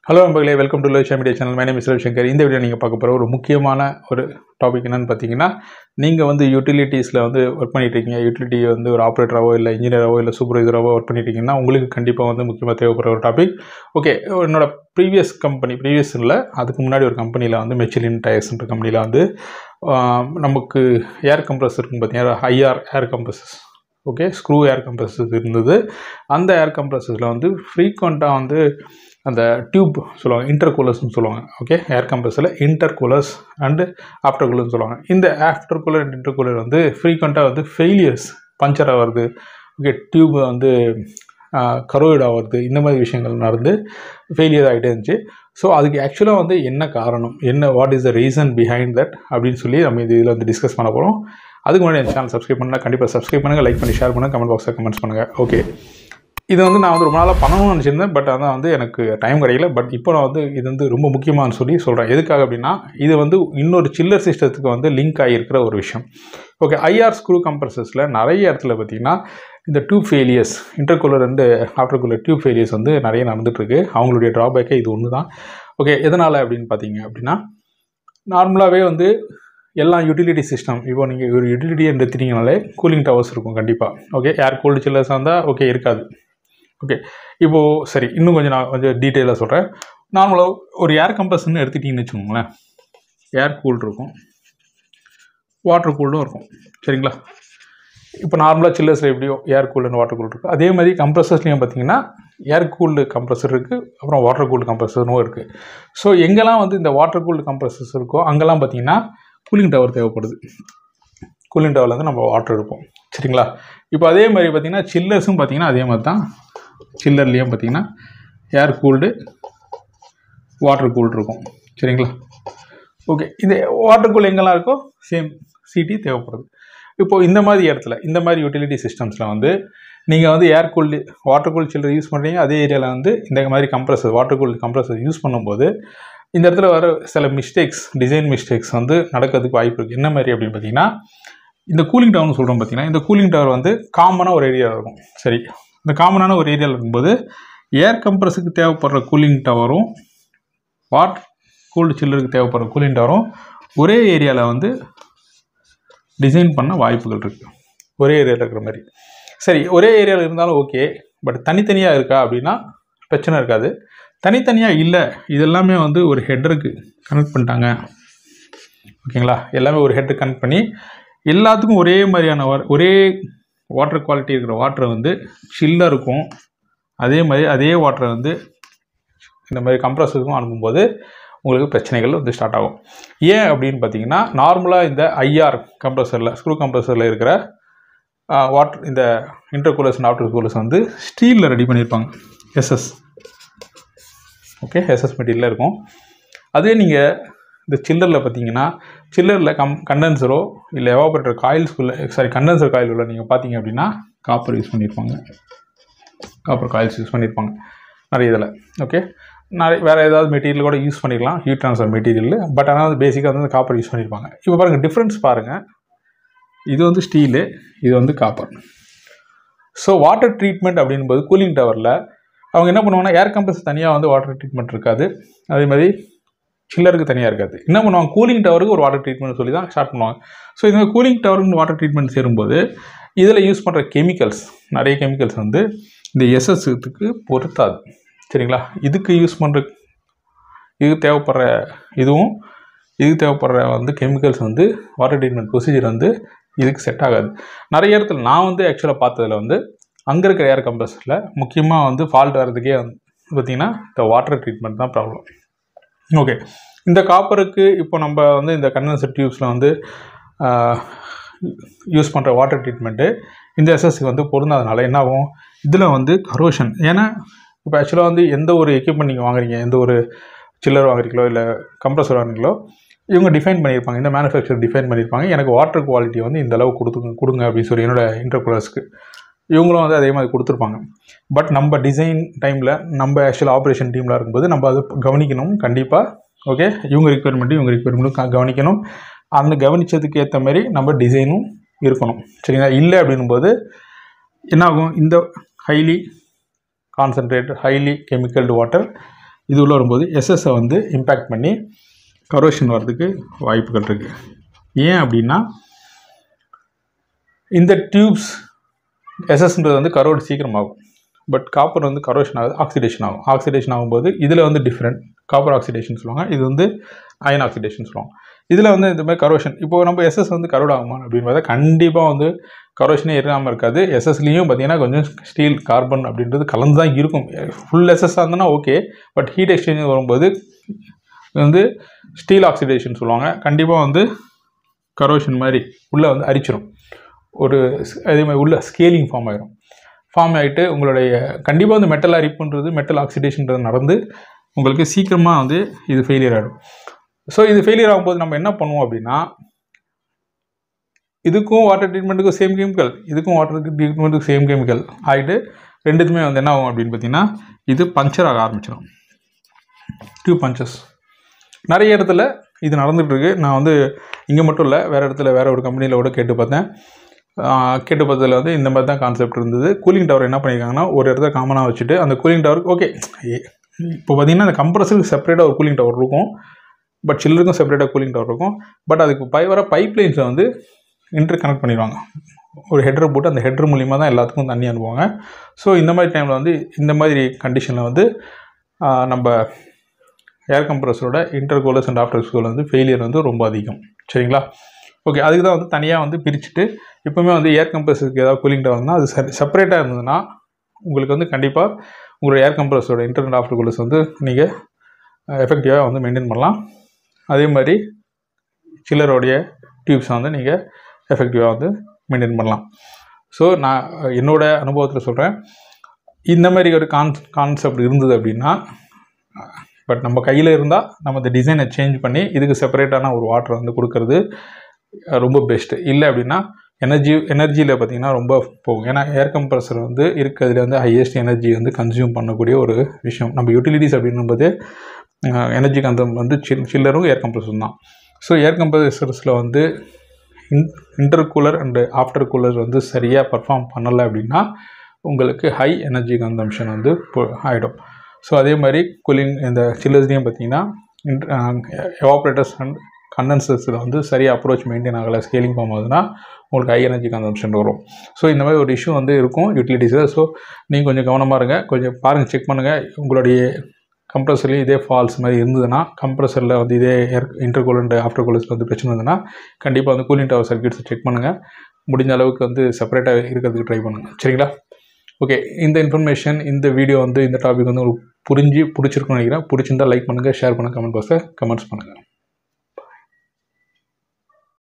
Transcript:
hello நண்பர்களே welcome to Losha media channel my name is Ravishankar இந்த video நீங்கள் பார்க்க போகிற ஒரு முக்கியமான ஒரு டாபிக் என்னன்னு பார்த்தீங்கன்னா நீங்கள் வந்து யூட்டிலிட்டிஸில் வந்து ஒர்க் பண்ணிட்டு இருக்கீங்க யூட்டிலிட்டி வந்து ஒரு ஆப்ரேட்டராகவோ இல்லை இன்ஜினியராகவோ இல்லை சூப்பர்வைசராகவோ ஒர்க் பண்ணிட்டு இருக்கீங்கன்னா உங்களுக்கு கண்டிப்பாக வந்து முக்கியமாக தேவைப்படுற ஒரு டாபிக் ஓகே என்னோட ப்ரீவியஸ் கம்பெனி ப்ரீவியஸ் இல்லை அதுக்கு முன்னாடி ஒரு கம்பெனியில் வந்து மெச்சிலின் டயர்ஸ்ன்ற கம்பெனியில் வந்து ஆஹ், நமக்கு ஏர் கம்ப்ரஸர் இருக்கும் பார்த்தீங்கன்னா IR air compressors okay screw air compressors இருந்தது அந்த ஏர் கம்ப்ரஸர்ஸில் வந்து ஃப்ரீக்வெண்ட்டாக வந்து அந்த டியூப் சொல்லுவாங்க இன்டர் கூலர்ஸ்னு சொல்லுவாங்க ஓகே ஏர் கம்ப்ரஸரில் இன்டர் கூலர்ஸ் அண்டு ஆஃப்டர் கூலர்னு சொல்லுவாங்க இந்த aftercooler and intercooler வந்து ஃப்ரீக்வெண்ட்டாக வந்து ஃபெயிலியர்ஸ் பஞ்சர் ஆகிறது ஓகே டியூப் வந்து கரோய்ட் ஆகிறது இந்த மாதிரி விஷயங்கள் நடந்து ஃபெயிலியர் ஆகிட்டே இருந்துச்சு ஸோ அதுக்கு ஆக்சுவலாக வந்து என்ன காரணம் என்ன what is the reason behind that அப்படின்னு சொல்லி நம்ம இது இதில் வந்து டிஸ்கஸ் பண்ண போகிறோம் அதுக்கு முன்னாடி என் சேனல் சப்ஸ்கிரைப் பண்ணால் கண்டிப்பாக சப்ஸ்கிரைப் பண்ணுங்கள் லைக் பண்ணி ஷேர் பண்ணுங்கள் கமெண்ட் பாக்ஸில் கமெண்ட்ஸ் பண்ணுங்கள் ஓகே இது வந்து நான் வந்து ரொம்ப நாளாக பண்ணணும்னு நினச்சிருந்தேன் பட் அதான் வந்து எனக்கு டைம் கிடைக்கல பட் இப்போ நான் வந்து இது வந்து ரொம்ப முக்கியமானு சொல்லி சொல்கிறேன் எதுக்காக அப்படின்னா இது வந்து இன்னொரு சில்லர் சிஸ்டத்துக்கு வந்து லிங்க் ஆகியிருக்கிற ஒரு விஷயம் ஓகே ஐஆர் ஸ்க்ரூ கம்ப்ரஸர்ஸில் நிறைய இடத்துல பார்த்தீங்கன்னா இந்த tube failures intercooler and aftercooler tube failures வந்து நிறைய நடந்துகிட்ருக்கு அவங்களுடைய ட்ராபேக்கே இது ஒன்று தான் ஓகே எதனால் அப்படின்னு பார்த்தீங்க அப்படின்னா நார்மலாகவே வந்து எல்லா யூட்டிலிட்டி சிஸ்டம் இப்போ நீங்கள் ஒரு யூட்டிலிட்டி எடுத்துட்டீங்கனாலே கூலிங் டவர்ஸ் இருக்கும் கண்டிப்பாக ஓகே ஏர் கூல்டு சில்லர்ஸ் இருந்தால் ஓகே இருக்காது ஓகே இப்போது சரி இன்னும் கொஞ்சம் நான் கொஞ்சம் டீட்டெயிலாக சொல்கிறேன் நார்மலாக ஒரு ஏர் கம்ப்ரஷன் எடுத்துட்டிங்கன்னு வச்சுக்கோங்களேன் ஏர் கூல்டு இருக்கும் வாட்டர் கூல்டும் இருக்கும் சரிங்களா இப்போ நார்மலாக சில்லர்ஸில் எப்படியோ air cool and water cool இருக்குது அதே மாதிரி கம்ப்ரஸர்ஸ்லையும் பார்த்தீங்கன்னா ஏர் கூல்டு கம்ப்ரஸர் இருக்குது அப்புறம் வாட்டர் கூல்டு கம்ப்ரஸரும் இருக்குது ஸோ எங்கெல்லாம் வந்து இந்த வாட்டர் கூல்டு கம்ப்ரஸர்ஸ் இருக்கோ அங்கெல்லாம் பார்த்தீங்கன்னா கூலிங் டவர் தேவைப்படுது கூலிங் டவரில் வந்து நம்ம வாட்டர் எடுப்போம் சரிங்களா இப்போ அதே மாதிரி பார்த்தீங்கன்னா சில்லர்ஸும் பார்த்தீங்கன்னா அதே மாதிரி தான் சில்லர்லேயும் பார்த்தீங்கன்னா ஏர் கூல்டு வாட்டர் கூல்டு இருக்கும் சரிங்களா ஓகே இந்த வாட்டர் கூல் எங்கெல்லாம் இருக்கோ சேம் சிடி தேவைப்படுது இப்போது இந்த மாதிரி இடத்துல இந்த மாதிரி யூட்டிலிட்டி சிஸ்டம்ஸில் வந்து நீங்கள் வந்து air cooled water cool chiller use பண்ணுறீங்க அதே ஏரியாவில் வந்து இந்த மாதிரி compressor water cooled compressor use பண்ணும்போது இந்த இடத்துல வர சில மிஸ்டேக்ஸ் டிசைன் மிஸ்டேக்ஸ் வந்து நடக்கிறதுக்கு வாய்ப்பு இருக்குது என்ன மாதிரி அப்படின்னு பார்த்தீங்கன்னா இந்த கூலிங் டவர்னு சொல்கிறோம் பார்த்தீங்கன்னா இந்த கூலிங் டவர் வந்து காமனாக ஒரு ஏரியாவில் இருக்கும் சரி இந்த காமனான ஒரு ஏரியாவில் இருக்கும்போது ஏர் கம்ப்ரஸுக்கு தேவைப்படுற கூலிங் டவரும் வாட் கூல்டு சில்லருக்கு தேவைப்படுற கூலிங் டவரும் ஒரே ஏரியாவில் வந்து டிசைன் பண்ண வாய்ப்புகள் இருக்குது ஒரே ஏரியாவில் இருக்கிற மாதிரி சரி ஒரே ஏரியாவில் இருந்தாலும் ஓகே பட் தனித்தனியாக இருக்கா அப்படின்னா பிரச்சனை இருக்காது தனித்தனியாக இல்லை இதெல்லாமே வந்து ஒரு ஹெட்டருக்கு கனெக்ட் பண்ணிட்டாங்க ஓகேங்களா எல்லாமே ஒரு ஹெட்டருக்கு கனெக்ட் பண்ணி எல்லாத்துக்கும் ஒரே மாதிரியான wa- ஒரே வாட்டர் குவாலிட்டி இருக்கிற வாட்டரை வந்து சில்லாக இருக்கும் அதே மாதிரி அதே வாட்டரை வந்து இந்த மாதிரி கம்ப்ரஸருக்கும் அனுப்பும்போது உங்களுக்கு பிரச்சனைகள் வந்து ஸ்டார்ட் ஆகும் ஏன் அப்படின்னு பார்த்தீங்கன்னா நார்மலாக இந்த ஐஆர் கம்ப்ரஸரில் ஸ்க்ரூ கம்ப்ரஸரில் இருக்கிற வாட்டர் இந்த intercoolers and outer coolers வந்து ஸ்டீலில் ரெடி பண்ணியிருப்பாங்க எஸ்எஸ் ஓகே எஸ்எஸ் மெட்டீரியலில் இருக்கும் அதே நீங்கள் இந்த சில்லரில் பார்த்தீங்கன்னா சில்லரில் கம் கண்டென்சரோ இல்லை எவாபரேட்டர் காயில்ஸ்குள்ளே சாரி கண்டென்சர் காயில் உள்ள நீங்கள் பார்த்தீங்க அப்படின்னா காப்பர் யூஸ் பண்ணியிருப்பாங்க காப்பர் காயில்ஸ் யூஸ் பண்ணியிருப்பாங்க நிறைய இதில் ஓகே நிறைய வேறு ஏதாவது மெட்டீரியல் கூட யூஸ் பண்ணிக்கலாம் ஹீட் ட்ரான்ஸ்ஃபர் மெட்டீரியல் பட் ஆனால் வந்து பேசிக்காக வந்து காப்பர் யூஸ் பண்ணியிருப்பாங்க இப்போ பாருங்கள் டிஃப்ரென்ஸ் பாருங்கள் இது வந்து ஸ்டீலு இது வந்து காப்பர் ஸோ வாட்டர் ட்ரீட்மெண்ட் அப்படின்போது கூலிங் டவரில் அவங்க என்ன பண்ணுவாங்கன்னா ஏர் கம்ப்ரஸ் தனியாக வந்து வாட்டர் ட்ரீட்மெண்ட் இருக்காது அதே மாதிரி சில்லருக்கு தனியாக இருக்காது என்ன பண்ணுவாங்க கூலிங் டவருக்கு ஒரு வாட்டர் ட்ரீட்மெண்ட் சொல்லி தான் ஸ்டார்ட் பண்ணுவாங்க ஸோ இந்த கூலிங் டவருக்கு வாட்டர் ட்ரீட்மெண்ட் சேரும்போது இதில் யூஸ் பண்ணுற கெமிக்கல்ஸ் நிறைய கெமிக்கல்ஸ் வந்து இந்த எஸ்எஸ்க்கு பொருத்தாது சரிங்களா இதுக்கு யூஸ் பண்ணுற இதுக்கு தேவைப்படுற இதுவும் இதுக்கு தேவைப்படுற வந்து கெமிக்கல்ஸ் வந்து வாட்டர் ட்ரீட்மெண்ட் ப்ரொசீஜர் வந்து இதுக்கு செட் ஆகாது நிறைய இடத்துல நான் வந்து ஆக்சுவலாக பார்த்ததுல வந்து அங்கே இருக்கிற ஏர் கம்ப்ரஸரில் முக்கியமாக வந்து ஃபால்ட் வர்றதுக்கே வந்து பார்த்திங்கன்னா இந்த வாட்டர் ட்ரீட்மெண்ட் தான் ப்ராப்ளம் ஓகே இந்த காப்பருக்கு இப்போ நம்ம வந்து இந்த கண்டென்சர் டியூப்ஸில் வந்து யூஸ் பண்ணுற வாட்டர் ட்ரீட்மெண்ட்டு இந்த எஸ்எஸ்க்கு வந்து பொருந்தாதனால என்ன ஆகும் இதில் வந்து கரோஷன் ஏன்னா இப்போ ஆக்சுவலாக வந்து எந்த ஒரு எக்யூப்மெண்ட் நீங்கள் வாங்குறீங்க எந்த ஒரு சில்லர் வாங்குறீங்களோ இல்லை கம்ப்ரஸர் வாங்குறீங்களோ இவங்க டிஃபைன் பண்ணியிருப்பாங்க இந்த மேனுஃபேக்சர் டிஃபைன் பண்ணியிருப்பாங்க எனக்கு வாட்டர் குவாலிட்டி வந்து இந்த அளவு கொடுத்து கொடுங்க அப்படின்னு சொல்லி என்னோட இன்டர்குலர்ஸ்க்கு இவங்களும் வந்து அதே மாதிரி கொடுத்துருப்பாங்க பட் நம்ம டிசைன் டைமில் நம்ம ஆக்சுவல் ஆப்ரேஷன் டீமில் இருக்கும்போது நம்ம அதை கவனிக்கணும் கண்டிப்பாக ஓகே இவங்க ரிக்குவயர்மெண்ட்டும் இவங்க ரிக்குவயர்மெண்ட்டும் கவனிக்கணும் அந்த கவனித்ததுக்கு ஏற்ற மாதிரி நம்ம டிசைனும் இருக்கணும் சரிங்களா இல்லை அப்படின்னும்போது என்ன ஆகும் இந்த highly concentrate highly chemicalled water இது உள்ள வரும்போது எஸ்எஸ்ஸை வந்து இம்பேக்ட் பண்ணி கரோஷன் வர்றதுக்கு வாய்ப்புகள் இருக்குது ஏன் அப்படின்னா இந்த டியூப்ஸ் எஸ்எஸ்ன்றது வந்து கரோடு சீக்கிரமாகும் பட் காப்பர் வந்து கரோஷன் ஆகுது ஆக்சிடேஷன் ஆகும் ஆக்சிடேஷன் ஆகும்போது இதில் வந்து டிஃப்ரெண்ட் காப்பர் ஆக்சிடேஷன் சொல்லுவாங்க இது வந்து அயன் ஆக்சிடேஷன் சொல்லுவாங்க இதில் வந்து இந்த மாதிரி கரோஷன் இப்போ நம்ம எஸ்எஸ் வந்து கரோட் ஆகுமா அப்படின்னு பார்த்தா கண்டிப்பாக வந்து கரோஷனே இல்லாமல் இருக்காது எஸ்எஸ்லேயும் பார்த்தீங்கன்னா கொஞ்சம் ஸ்டீல் கார்பன் அப்படின்றது கலந்து தான் இருக்கும் ஃபுல் எஸ்எஸ்ஸாக இருந்ததுன்னா ஓகே பட் ஹீட் எக்ஸ்சேஞ்ச் வரும்போது இது வந்து ஸ்டீல் ஆக்சிடேஷன் சொல்லுவாங்க கண்டிப்பாக வந்து கரோஷன் மாதிரி உள்ளே வந்து அரிச்சிடும் ஒரு ஸ்- அதே மாதிரி உள்ள ஸ்கேலிங் ஃபார்ம் ஆயிரும் ஃபார்ம் ஆகிட்டு உங்களுடைய கண்டிப்பாக வந்து மெட்டல் அரிப்புன்றது மெட்டல் ஆக்சிடேஷன்றது நடந்து உங்களுக்கு சீக்கிரமாக வந்து இது ஃபெயிலியர் ஆகிடும் ஸோ இது ஃபெயிலியர் ஆகும்போது நம்ம என்ன பண்ணுவோம் அப்படின்னா இதுக்கும் வாட்டர் ட்ரீட்மெண்ட்டுக்கும் சேம் கெமிக்கல் இதுக்கும் வாட்டர் ட்ரீட்மெண்ட்டுக்கும் சேம் கெமிக்கல் ஆகிட்டு ரெண்டுத்துமே வந்து என்ன ஆகும் அப்படின்னு பார்த்தீங்கன்னா இது பஞ்சர் ஆக ஆரம்பிச்சிடும் டியூப் பஞ்சஸ் நிறைய இடத்துல இது நடந்துட்டு இருக்கு நான் வந்து இங்கே மட்டும் இல்லை வேறு இடத்துல வேறு ஒரு கம்பெனியில் கூட கேட்டு பார்த்தேன் ஆஹ் கேட்டு பார்த்ததுல வந்து இந்த மாதிரி தான் கான்செப்ட் இருந்தது கூலிங் டவர் என்ன பண்ணியிருக்காங்கன்னா ஒரு இடத்துல காமனாக வச்சுட்டு அந்த கூலிங் டவருக்கு ஓகே இப்போ பார்த்தீங்கன்னா அந்த கம்ப்ரஸருக்கு செப்பரேட்டாக ஒரு கூலிங் டவர் இருக்கும் பட் சில்லருக்கும் செப்பரேட்டாக கூலிங் டவர் இருக்கும் பட் அதுக்கு பை வர பைப் லைன்ஸை வந்து இன்டர் கனெக்ட் பண்ணிடுவாங்க ஒரு ஹெட்ரு போட்டு அந்த ஹெட்ரு மூலிமா தான் எல்லாத்துக்கும் தண்ணி அனுப்புவாங்க ஸோ இந்த மாதிரி டைமில் வந்து இந்த மாதிரி கண்டிஷனில் வந்து ஆஹ் நம்ம ஏர் கம்ப்ரஸரோட intercoolers and aftercooler வந்து ஃபெயிலியர் வந்து ரொம்ப அதிகம் சரிங்களா ஓகே அதுக்கு தான் வந்து தனியாக வந்து பிரிச்சுட்டு எப்பவுமே வந்து ஏர் கம்ப்ரஸருக்கு ஏதாவது கூலிங் டவர்னா அது செப்பரேட்டாக இருந்ததுன்னா உங்களுக்கு வந்து கண்டிப்பாக உங்களோட ஏர் கம்ப்ரஸரோட இன்டர் அண்ட் ஆஃப்டர் கோலஸ் வந்து நீங்கள் எஃபெக்டிவாக வந்து மெயின்டைன் பண்ணலாம் அதே மாதிரி சில்லரோடைய டியூப்ஸை வந்து நீங்கள் எஃபெக்டிவாக வந்து மெயின்டைன் பண்ணலாம் ஸோ நான் என்னோட அனுபவத்தில் சொல்கிறேன் இந்த மாதிரி ஒரு கான் கான்செப்ட் இருந்தது அப்படின்னா பட் நம்ம கையில் இருந்தால் நம்ம இந்த டிசைனை சேஞ்ச் பண்ணி இதுக்கு செப்பரேட்டான ஒரு வாட்டர் வந்து கொடுக்கறது அஹ், ரொம்ப பெஸ்ட்டு இல்லை அப்படின்னா எனர்ஜி எனர்ஜியில் பார்த்தீங்கன்னா ரொம்ப போகும் ஏன்னா ஏர் கம்ப்ரஸர் வந்து இருக்கிறதுல வந்து ஹையஸ்ட் எனர்ஜி வந்து கன்சியூம் பண்ணக்கூடிய ஒரு விஷயம் நம்ம யூட்டிலிட்டிஸ் அப்படின்னும்போது எனர்ஜி கன்சம் வந்து சில் சில்லரும் ஏர் கம்ப்ரஸரும் தான் ஸோ ஏர் கம்ப்ரஸர்ஸில் வந்து in intercooler and aftercooler வந்து சரியாக பர்ஃபார்ம் பண்ணலை அப்படின்னா உங்களுக்கு ஹை எனர்ஜி கன்சம்ஷன் வந்து ஆகிடும் ஸோ அதே மாதிரி கூலிங் இந்த சில்லர்ஸ்லேயும் பார்த்தீங்கன்னா எவாப்ரேட்டர்ஸ் அண்ட் கண்டென்சர்ஸில் வந்து சரியாக அப்ரோச் மெயின்டைன் ஆகலை ஸ்கேலிங் பண்ணும்போதுனா உங்களுக்கு ஹை எனர்ஜி கன்சம்ஷன் வரும் ஸோ இந்த மாதிரி ஒரு இஷ்யூ வந்து இருக்கும் யூட்டிலிட்டிஸில் ஸோ நீங்கள் கொஞ்சம் கவனமாக இருங்க கொஞ்சம் பாருங்கள் செக் பண்ணுங்கள் உங்களுடைய கம்ப்ரஸர்லேயும் இதே ஃபால்ஸ் மாதிரி இருந்ததுன்னா கம்ப்ரஸரில் வந்து இதே ஏர் இன்டர் கூலண்ட் ஆஃப்டர் கூலர்ஸில் வந்து பிரச்சனை இருந்ததுன்னா கண்டிப்பாக வந்து கூலிங் டவர் சர்க்கியூட்ஸை செக் பண்ணுங்கள் முடிஞ்ச அளவுக்கு வந்து செப்பரேட்டாக இருக்கிறதுக்கு ட்ரை பண்ணுங்கள் சரிங்களா ஓகே இந்த இன்ஃபர்மேஷன் இந்த வீடியோ வந்து இந்த டாபிக் வந்து உங்களுக்கு புரிஞ்சு பிடிச்சிருக்குன்னு நினைக்கிறேன் பிடிச்சிருந்தா லைக் பண்ணுங்கள் ஷேர் பண்ணுங்கள் கமெண்ட் பாக்ஸில் கமெண்ட்ஸ் பண்ணுங்கள்